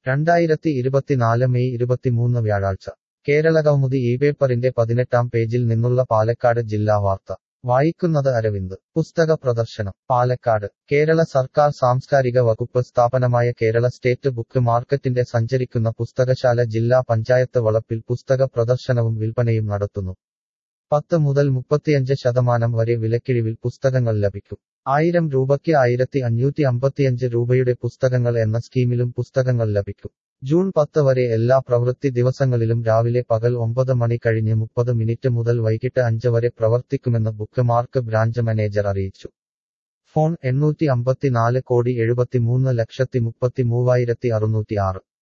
രണ്ടായിരത്തി ഇരുപത്തിനാല് മെയ് ഇരുപത്തിമൂന്ന് വ്യാഴാഴ്ച കേരളകൗമുദി ഈ പേപ്പറിന്റെ പതിനെട്ടാം പേജിൽ നിന്നുള്ള പാലക്കാട് ജില്ലാ വാർത്ത വായിക്കുന്നത് അരവിന്ദ് പുസ്തക പ്രദർശനം പാലക്കാട് കേരള സർക്കാർ സാംസ്കാരിക വകുപ്പ് സ്ഥാപനമായ കേരള സ്റ്റേറ്റ് ബുക്ക് മാർക്കറ്റിന്റെ സഞ്ചരിക്കുന്ന പുസ്തകശാല ജില്ലാ പഞ്ചായത്ത് വളപ്പിൽ പുസ്തക പ്രദർശനവും വിൽപ്പനയും നടത്തുന്നു പത്ത് മുതൽ മുപ്പത്തിയഞ്ച് ശതമാനം വരെ വിലക്കിഴിവിൽ പുസ്തകങ്ങൾ ലഭിക്കും ആയിരം രൂപയ്ക്ക് ആയിരത്തി അഞ്ഞൂറ്റി അമ്പത്തിയഞ്ച് രൂപയുടെ പുസ്തകങ്ങൾ എന്ന സ്കീമിലും പുസ്തകങ്ങൾ ലഭിക്കും ജൂൺ പത്ത് വരെ എല്ലാ പ്രവൃത്തി ദിവസങ്ങളിലും രാവിലെ പകൽ ഒമ്പത് മണി കഴിഞ്ഞ് മുപ്പത് മിനിറ്റ് മുതൽ വൈകിട്ട് അഞ്ച് വരെ പ്രവർത്തിക്കുമെന്ന് ബുക്ക് മാർക്ക് ബ്രാഞ്ച് മാനേജർ അറിയിച്ചു ഫോൺ എണ്ണൂറ്റി അമ്പത്തിനാല് കോടി എഴുപത്തിമൂന്ന് ലക്ഷത്തി മുപ്പത്തി മൂവായിരത്തി അറുന്നൂറ്റി ആറ്